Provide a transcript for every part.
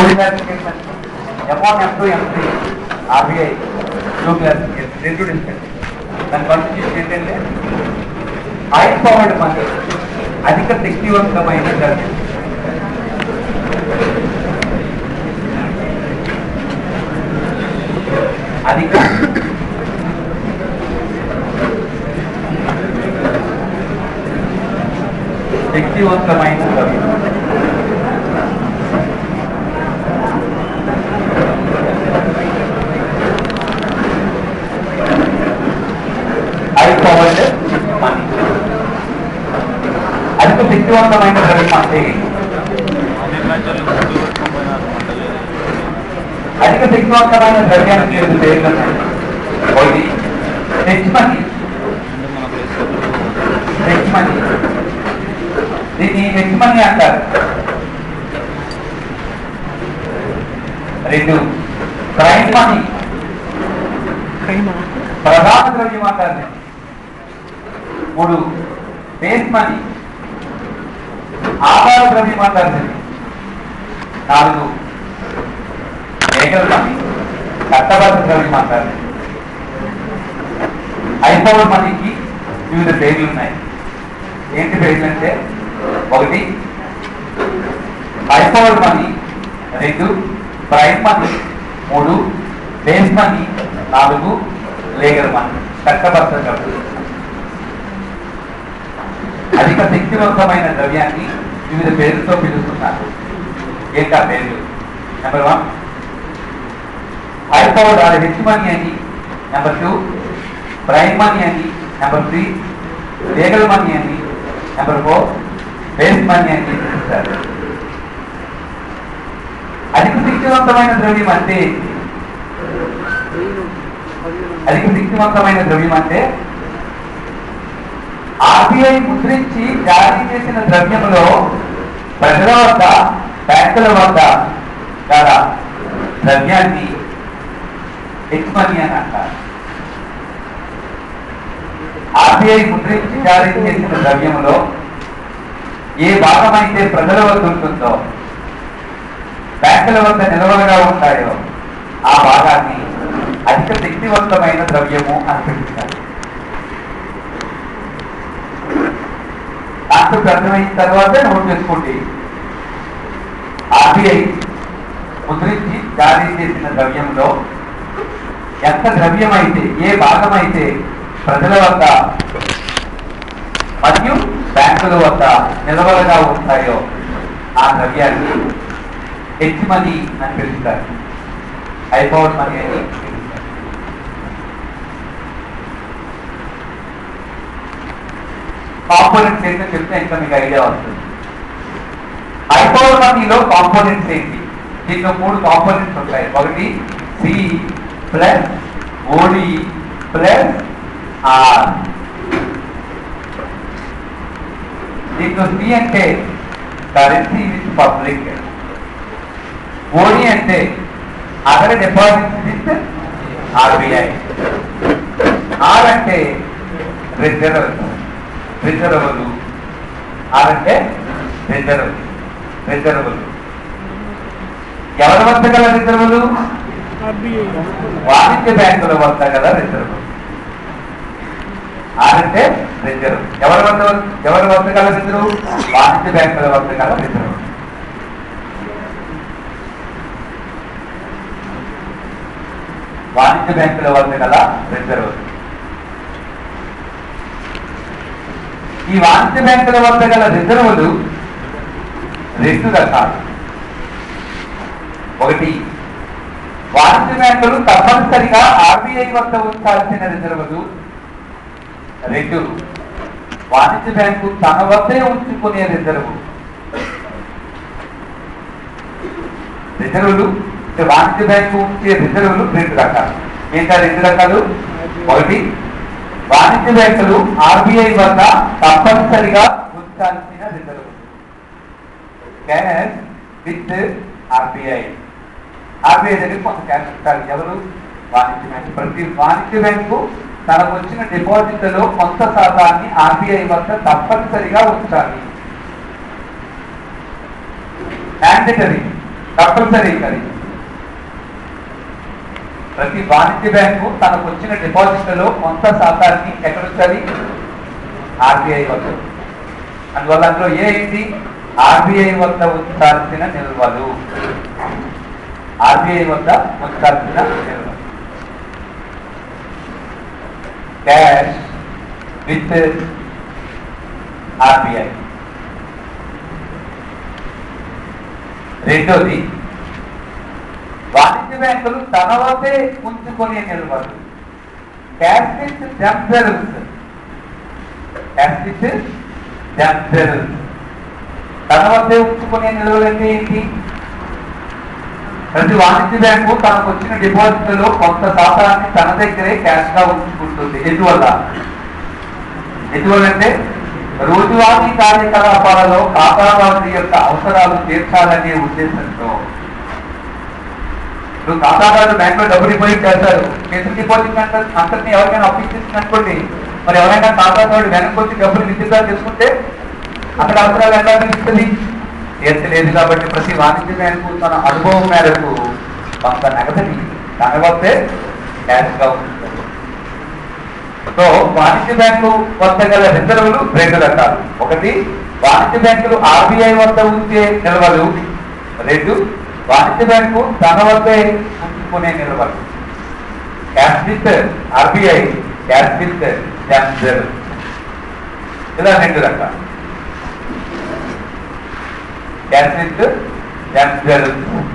Classification M one M two M three RBI two classification రెండు discuss దాని constitution ఏంటంటే high powered money అధిక శక్తివంతమైన ద్రవ్యం అధిక శక్తివంతమైన ద్రవ్యం హై పవర్డ్ మనీ అధిక శక్తివంతమైన ద్రవ్యం అంటే అధిక శక్తివంతమైన ద్రవ్యానికి రెండు పేర్లు ఉన్నాయి ఒకటి హెచ్ మనీ హెచ్ మనీ దీన్ని హెచ్ మనీ అంటారు రెండు ప్రైమ్ మనీ ప్రధాన ద్రవ్యం అంటారు దీన్ని. మూడు బేస్ మనీ ఆధార ద్రవ్యం అంటారు దీన్ని. నాలుగు లీగల్ మనీ చట్టబద్ధ ద్రవ్యం అంటారు దీన్ని. ఐపవర్ మనీకి వివిధ పేర్లు ఉన్నాయి ఏంటి పేర్లు అంటే ఒకటి ఐపవర్ మనీ రెండు ప్రైమ్ మనీ మూడు బేస్ మనీ నాలుగు లీగల్ మనీ చట్టబద్ధ ద్రవ్యం అధిక శక్తివంతమైన ద్రవ్యాన్ని వివిధ పేర్లతో పిలుస్తున్నారు ఏంటా పేర్లు number one high power or H money అని నెంబర్ టూ ప్రైమ్ మనీ అని నెంబర్ త్రీ లీగల్ మనీ అని నెంబర్ ఫోర్ బేస్ మనీ అని పిలుస్తారు అధిక శక్తివంతమైన ద్రవ్యం అంటే అధిక శక్తివంతమైన ద్రవ్యం అంటే ఆర్బీఐ ముద్రించి జారీ చేసిన ద్రవ్యంలో ప్రజల వద్ద బ్యాంకుల వద్ద గల ద్రవ్యాన్ని హెచ్ మనీ అని అంటారు ఆర్బీఐ ముద్రించి జారీ చేసిన ద్రవ్యంలో ఏ భాగమైతే ప్రజల వద్ద ఉంటుందో బ్యాంకుల వద్ద నిల్వలుగా ఉంటాయో ఆ భాగాన్ని అధిక శక్తివంతమైన ద్రవ్యము అని పిలుస్తారు కాన్సెప్ట్ అర్థమైన తర్వాత నోట్ చేసుకోండి ఆర్బీఐ ముద్రించి జారీ చేసిన ద్రవ్యంలో ఎంత ద్రవ్యం అయితే ఏ భాగం అయితే ప్రజల వద్ద మరియు బ్యాంకుల వద్ద నిల్వలుగా ఉంటాయో ఆ ద్రవ్యాన్ని హెచ్ మనీ అని పిలుస్తారు హైపవర్ మనీ అని పిలుస్తారు కాంపోనెంట్స్ ఏంటో చెప్తే ఇంకా మీకు ఐడియా వస్తుంది హైపవర్ మనీలో కాంపోనెంట్స్ ఏంటి దీంట్లో మూడు కాంపోనెంట్స్ ఉంటాయి ఒకటి C plus OD plus R దీంట్లో సి అంటే కరెన్సీ విత్ పబ్లిక్ ఓడి అంటే other deposit with RBI R అంటే రిజర్వ్ రిజర్వులు ఆర్ అంటే రిజర్వ్ రిజర్వులు ఎవరి వద్ద గల రిజర్వులు వాణిజ్య బ్యాంకుల వద్ద గల రిజర్వ్ ఆరంటే రిజర్వ్ ఎవరి వద్ద ఎవరి వద్ద గల రిజర్వ్ వాణిజ్య బ్యాంకుల వద్ద గల రిజర్వ్ వాణిజ్య బ్యాంకుల వద్ద గల రిజర్వ్ ఈ వాణిజ్య బ్యాంకుల వద్ద గల రిజర్వులు రెండు రకాలు ఒకటి వాణిజ్య బ్యాంకులు తప్పనిసరిగా ఆర్బీఐ వద్ద ఉంచాల్సిన రిజర్వులు రెండు వాణిజ్య బ్యాంకు తన వద్దే ఉంచుకునే రిజర్వు రిజర్వులు అంటే వాణిజ్య బ్యాంకు ఉంచే రిజర్వులు రెండు రకాలు ఏంటా రెండు రకాలు ఒకటి వాణిజ్య బ్యాంకులు ఆర్బీఐ వద్ద తప్పనిసరిగా ఉంచాల్సిన రిజర్వులు క్యాష్ విత్ ఆర్బీఐ ఆర్బీఐ దగ్గర కొంత క్యాష్ ఉంటారు ఎవరు వాణిజ్య బ్యాంకు ప్రతి వాణిజ్య బ్యాంకు తనకు వచ్చిన డిపాజిట్లలో కొంత శాతాన్ని ఆర్బీఐ వద్ద తప్పనిసరిగా ఉంచాలి మ్యాండటరీ తప్పనిసరి అది ప్రతి వాణిజ్య బ్యాంకు తనకు వచ్చిన డిపాజిట్లలో కొంత శాతాన్ని ఎక్కడ ఉంచాలి ఆర్బీఐ వద్ద అందువల్ల అందులో ఏ ఏంటి ఆర్బీఐ వద్ద ఉంచాల్సిన నిల్వలు ఆర్బీఐ వద్ద ఉంచాల్సిన నిల్వలు క్యాష్ విత్ ఆర్బీఐ రెండోది వాణిజ్య బ్యాంకులు తన వద్దే ఉంచుకునే నిల్వలు cash with themselves cash with themselves తన వద్దే ఉంచుకునే నిల్వలు అంటే ఏంటి ప్రతి వాణిజ్య బ్యాంకు తనకు వచ్చిన డిపాజిట్లలో కొంత శాతాన్ని తన దగ్గరే క్యాష్ గా ఉంచుకుంటుంది ఎందువల్ల ఎందువల్ల అంటే రోజువారీ కార్యకలాపాలలో ఖాతాదారుడి యొక్క అవసరాలు తీర్చాలనే ఉద్దేశంతో ఇప్పుడు ఖాతాదారులు బ్యాంకులో డబ్బులు డిపాజిట్ చేస్తారు కేసు డిపాజిట్ అంటే అంతటిని ఎవరికైనా అప్పించేసింది అనుకోండి మరి ఎవరైనా ఖాతాదారుడు వెనక్కి వచ్చి డబ్బులు విత్డ్రా చేసుకుంటే అక్కడ అవసరాలు ఎలా తీరుస్తుంది తీర్చలేదు కాబట్టి ప్రతి వాణిజ్య బ్యాంకు తన అనుభవం మేరకు కొంత నగదని తన వద్దే క్యాష్ గా ఉంచుతుంది సో వాణిజ్య బ్యాంకు వద్ద గల రిజర్వులు రెండు రకాలు ఒకటి వాణిజ్య బ్యాంకులు ఆర్బీఐ వద్ద ఉంచే నిల్వలు రెండు వాణిజ్య బ్యాంకు తన వద్దే ఉంచుకునే నిల్వలు cash with RBI cash with reserve ఇలా రెండు రకాలు క్యాష్ విత్ రిజర్వ్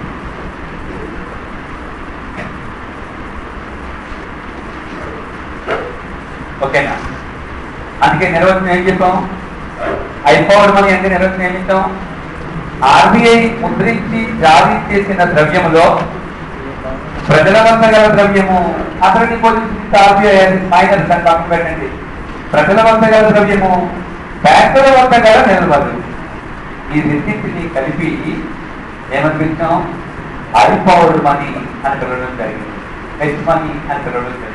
ఓకేనా అందుకే నిర్వచనం ఏం చెప్పాం ఐపవర్ మనీ అంటే నిర్వచనం ఏం చెప్తాం ఆర్బీఐ ముద్రించి జారీ చేసిన ద్రవ్యములో ప్రజల వద్ద గల ద్రవ్యము అసలు డిపాజిట్ ఆర్బీఐ అని మైనర్ అని పక్కన పెట్టండి ప్రజల వద్ద గల ద్రవ్యము బ్యాంకుల వద్ద గల నిల్వలు ఈ రెండింటిని కలిపి ఏమనిపించాం ఐపవర్ మనీ అని పిలవడం జరిగింది హెచ్ మనీ అని పిలవడం జరిగింది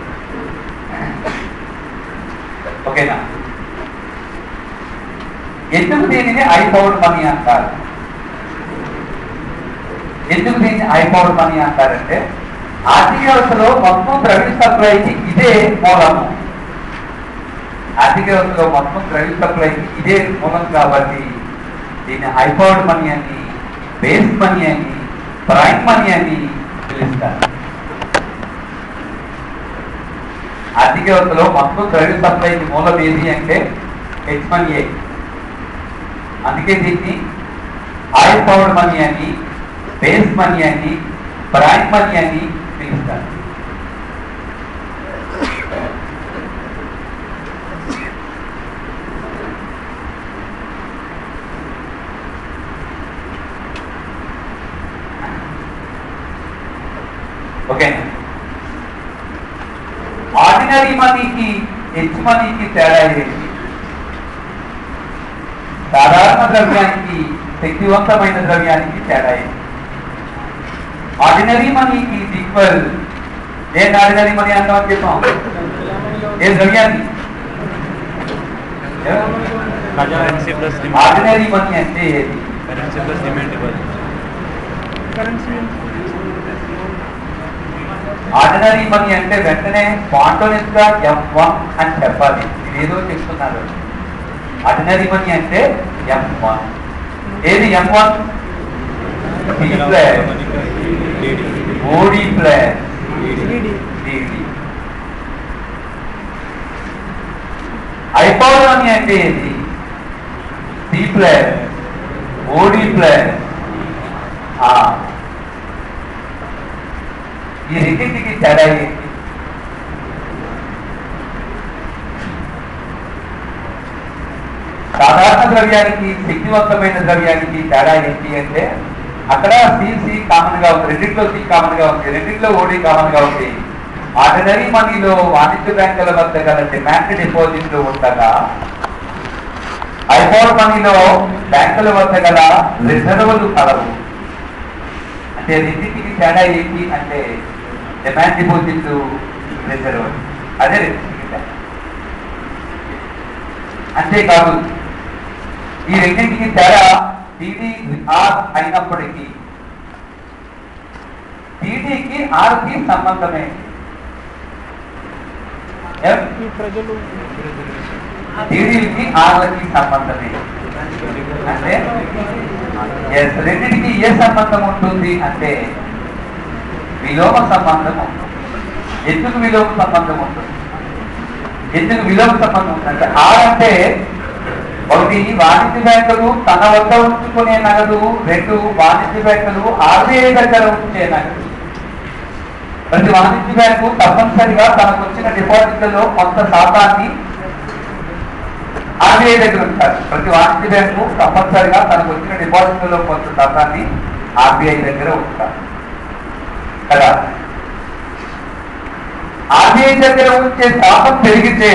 ఓకేనా ఎందుకు దీనిని ఐ పౌడ్ మనీ అంటారు ఎందుకు దీన్ని ఐ పౌడ్ మనీ అంటారంటే ఆర్థిక వ్యవస్థలో మొత్తం ద్రవ్య సప్లైకి ఇదే మూలము ఆర్థిక వ్యవస్థలో మొత్తం ద్రవ్య సప్లైకి ఇదే మూలం కాబట్టి దీన్ని హై పౌడ్ మనీ అని బేస్ మనీ అని ప్రైమ్ మనీ అని పిలుస్తారు ఆర్థిక వ్యవస్థలో మొత్తం ద్రవ్య సప్లైకి మూలం ఏది అంటే హెచ్ మనీ అందుకే దీన్ని హై పౌడ్ మనీ అని బేస్ మనీ అని ప్రైమ్ మనీ అని పిలుస్తారు ఓకేనా ఆర్డినరీ మనీకి హెచ్ మనీకి తేడా ఏంటి సాధారణ ద్రవ్యానికి శక్తివంతమైన ద్రవ్యానికి తేడా ఏంటి ఆర్డినరీ మనీకి ఈక్వల్ ఏ ఆర్డినరీ మనీ అంటామని చెప్పాం ఏ ద్రవ్యాన్ని currency plus demand ordinary money అంటే ఏది కరెన్సీ ప్లస్ డిమాండ్ ఇవ్వాలి ఆర్డినరీ మనీ అంటే వెంటనే స్పాంటోనియస్ గా ఎం వన్ అని చెప్పాలి ఇది ఏదో చెప్తున్నారు ఆర్డినరీ మనీ అంటే ఎం వన్ ఏది M one OD plus DD high power money అంటే ఏది సి ప్లస్ ఓడి ప్లస్ ఈ రెండింటికి తేడా ఏంటి సాధారణ ద్రవ్యానికి శక్తివంతమైన ద్రవ్యానికి తేడా ఏంటి అంటే అక్కడ సిసి కామన్ గా ఉంది రెండింటిలో సి కామన్ గా ఉంది రెండింటిలో ఓడి కామన్ గా ఉంది ఆర్డినరీ మనీలో వాణిజ్య బ్యాంకుల వద్ద గల డిమాండ్ డిపాజిట్లు ఉండగా ఐపవర్ మనీలో బ్యాంకుల వద్ద గల రిజర్వులు కలవు అంటే రెండింటికి తేడా ఏంటి అంటే డిమాండ్ డిపాజిట్లు రిజర్వ్ అదే రెండింటికి తేడా అంతేకాదు ఈ రెండింటికి తేడా డిడి ఆర్ అయినప్పటికీ టీడీకి ఆర్కి సంబంధమే ఏం? ఈ ప్రజలు టీడీకి ఆర్లకి సంబంధమే అంటే yes, రెండింటికి ఏ సంబంధం ఉంటుంది అంటే విలోమ సంబంధం ఉంటుంది ఎందుకు విలోమ సంబంధం ఉంటుంది ఎందుకు విలోమ సంబంధం ఉంటుంది అంటే ఆర్ అంటే ఒకటి వాణిజ్య బ్యాంకులు తన వద్ద ఉంచుకునే నగదు రెండు వాణిజ్య బ్యాంకులు ఆర్బీఐ దగ్గర ఉంచే నగదు ప్రతి వాణిజ్య బ్యాంకు తప్పనిసరిగా తనకు వచ్చిన డిపాజిట్లలో కొంత శాతాన్ని ఆర్బీఐ దగ్గర ఉంటారు ప్రతి వాణిజ్య బ్యాంకు తప్పనిసరిగా తనకు వచ్చిన డిపాజిట్లలో కొంత శాతాన్ని ఆర్బీఐ దగ్గర ఉంటారు కదా ఆర్బీఐ దగ్గర ఉంచే శాతం పెరిగితే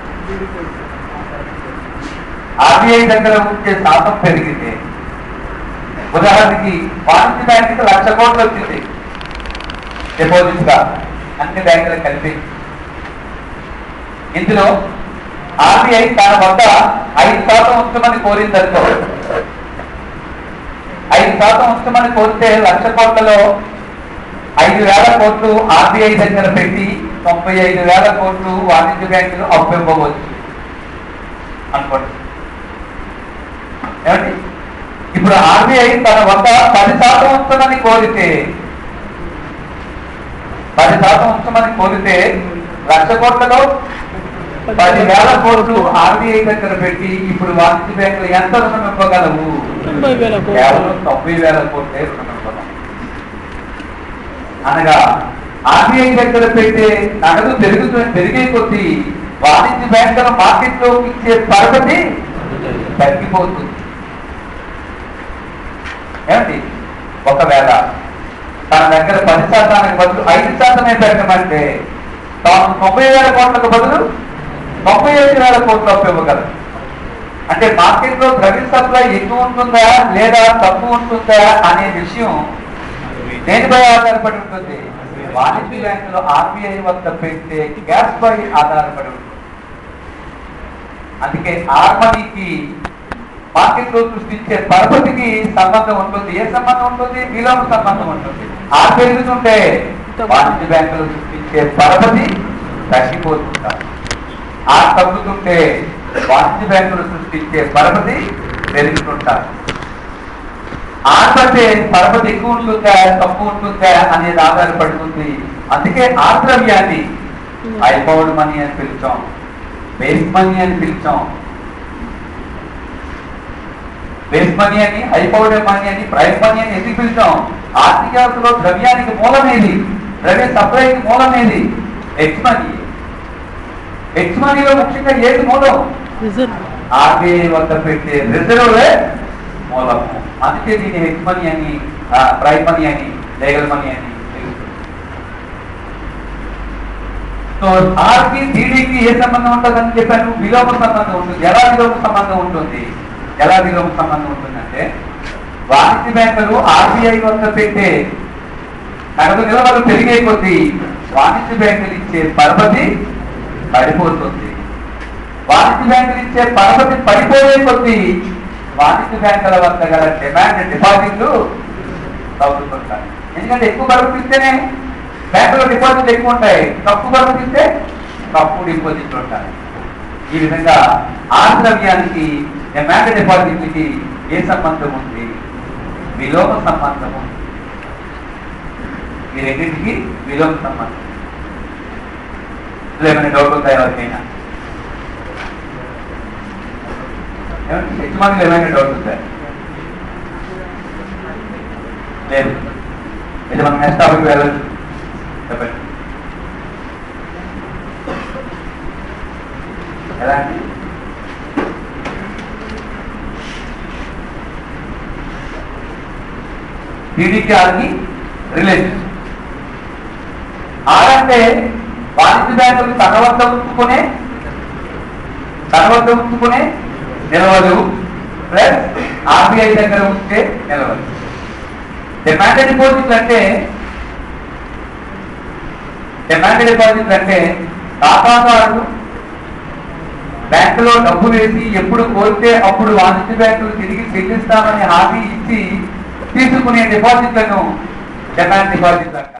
ఆర్బీఐ దగ్గర ఉంచే శాతం పెరిగితే ఉదాహరణకి వాణిజ్య బ్యాంకుకి లక్ష కోట్లు వచ్చింది డిపాజిట్ గా అన్ని బ్యాంకులు కలిపి ఇందులో ఆర్బీఐ తన వద్ద ఐదు శాతం ఉంచమని కోరిందనుకో ఐదు శాతం ఉంచమని కోరితే లక్ష కోట్లలో ఐదు వేల కోట్లు ఆర్బీఐ దగ్గర పెట్టి తొంభై ఐదు వేల కోట్లు వాణిజ్య బ్యాంకులు అప్పు ఇవ్వవచ్చు అనుకోండి ఏమండి ఇప్పుడు ఆర్బీఐ తన వద్ద పది శాతం ఉంచమని కోరితే పది శాతం ఉంచమని కోరితే లక్ష కోట్లలో పది వేల కోట్లు ఆర్బీఐ దగ్గర పెట్టి ఇప్పుడు వాణిజ్య బ్యాంకులు ఎంత రుణం ఇవ్వగలవు తొంభై వేల కోట్లు కేవలం తొంభై వేల కోట్లే రుణం ఇవ్వగలవు అనగా ఆర్బీఐ దగ్గర పెట్టే నగదు పెరుగుతూ పెరిగే కొద్దీ వాణిజ్య బ్యాంకుల మార్కెట్లో ఇచ్చే పరపతి తగ్గిపోతుంది ఏమండి ఒకవేళ తన దగ్గర పది శాతానికి బదులు ఐదు శాతమే పెట్టమంటే తాను తొంభై వేల కోట్లకు బదులు తొంభై ఐదు వేల కోట్లు అప్పు ఇవ్వగలరు అంటే మార్కెట్లో ద్రవ్య సప్లై ఎక్కువ ఉంటుందా లేదా తక్కువ ఉంటుందా అనే విషయం దేనిపై ఆధారపడి ఉంటుంది వాణిజ్య బ్యాంకులో ఆర్బీఐ వద్ద పెట్టే గ్యాస్ పై ఆధారపడి ఉంటుంది అందుకే ఆర్మనీకి మార్కెట్ లో సృష్టించే పరపతికి సంబంధం ఉంటుంది ఏ సంబంధం ఉంటుంది విలోమ సంబంధం ఉంటుంది ఆ పెరుగుతుంటే వాణిజ్య బ్యాంకులు సృష్టించే పరపతి తగ్గిపోతుంటారు ఆ తగ్గుతుంటే వాణిజ్య బ్యాంకులు సృష్టించే పరపతి పెరుగుతుంటారు ఆర్పతే పరపతి ఎక్కువ ఉంటుందా తక్కువ ఉంటుందా అనేది ఆధారపడుతుంది అందుకే ఆ ద్రవ్యాన్ని ఐపౌడ్ మనీ అని పిలిచాం బేస్ మనీ అని పిలిచాం బేస్ మనీ అని హైపౌడ్ మనీ అని ప్రైస్ మనీ అని ఎందుకు పిలిచాం ఆర్థిక వ్యవస్థలో ద్రవ్యానికి మూలమేది ద్రవ్య సప్లైకి మూలమేది ఎక్స్ మనీ ఎక్స్ మనీలో ముఖ్యంగా ఏది మూలం రిజర్వ్ ఆర్బీఐ వద్ద పెట్టే రిజర్వ్లే మూలము అందుకే దీన్ని హెచ్ మనీ అని ప్రైమ్ మనీ అని లీగల్ మనీ అని పిలుస్తారు. సో ఆర్కి టీడీకి ఏ సంబంధం ఉంటుందని చెప్పాను విలోమ సంబంధం ఉంటుంది ఎలా విలోమ సంబంధం ఉంటుంది ఎలా విలోమ సంబంధం ఉంటుందంటే వాణిజ్య బ్యాంకులు ఆర్బీఐ వద్ద పెట్టే నగదు నిల్వలు పెరిగే కొద్దీ వాణిజ్య బ్యాంకులు ఇచ్చే పరపతి పడిపోతుంది వాణిజ్య బ్యాంకులు ఇచ్చే పరపతి పడిపోయే కొద్దీ వాణిజ్య బ్యాంకుల వద్ద గల డిమాండ్ డిపాజిట్లు తగ్గుతుంటాయి ఎందుకంటే ఎక్కువ పరపతి ఇస్తేనే బ్యాంకులో డిపాజిట్లు ఎక్కువ ఉంటాయి తక్కువ పరపతి ఇస్తే తక్కువ డిపాజిట్లు ఉంటాయి ఈ విధంగా ఆ ద్రవ్యానికి డిమాండ్ డిపాజిట్లకి ఏ సంబంధం ఉంది విలోమ సంబంధం ఉంది ఈ రెండింటికి విలోమ సంబంధం ఇందులో ఏమైనా డౌట్ ఉందా ఎవరికైనా ఏమండి యజమానులు ఏమైనా డౌట్ ఉందా లేదు ఇది మనం నెక్స్ట్ టాపిక్ వెళ్ళచ్చు చెప్పండి ఎలా అండి టీడీకి ఆర్కి రిలేషన్ ఆర్ అంటే వాణిజ్య బ్యాంకులు తన వద్ద ఉంచుకునే తన వద్ద ఉంచుకునే నిలవదు ప్లస్ ఆర్బీఐ దగ్గర ఉంటే నిలవదు డిమాండ్ డిపాజిట్లు అంటే డిమాండ్ డిపాజిట్లు అంటే ఖాతాదారులు బ్యాంకులో డబ్బు వేసి ఎప్పుడు కోరితే అప్పుడు వాణిజ్య బ్యాంకులు తిరిగి చెల్లిస్తామని హామీ ఇచ్చి తీసుకునే డిపాజిట్లను డిమాండ్ డిపాజిట్ అంటారు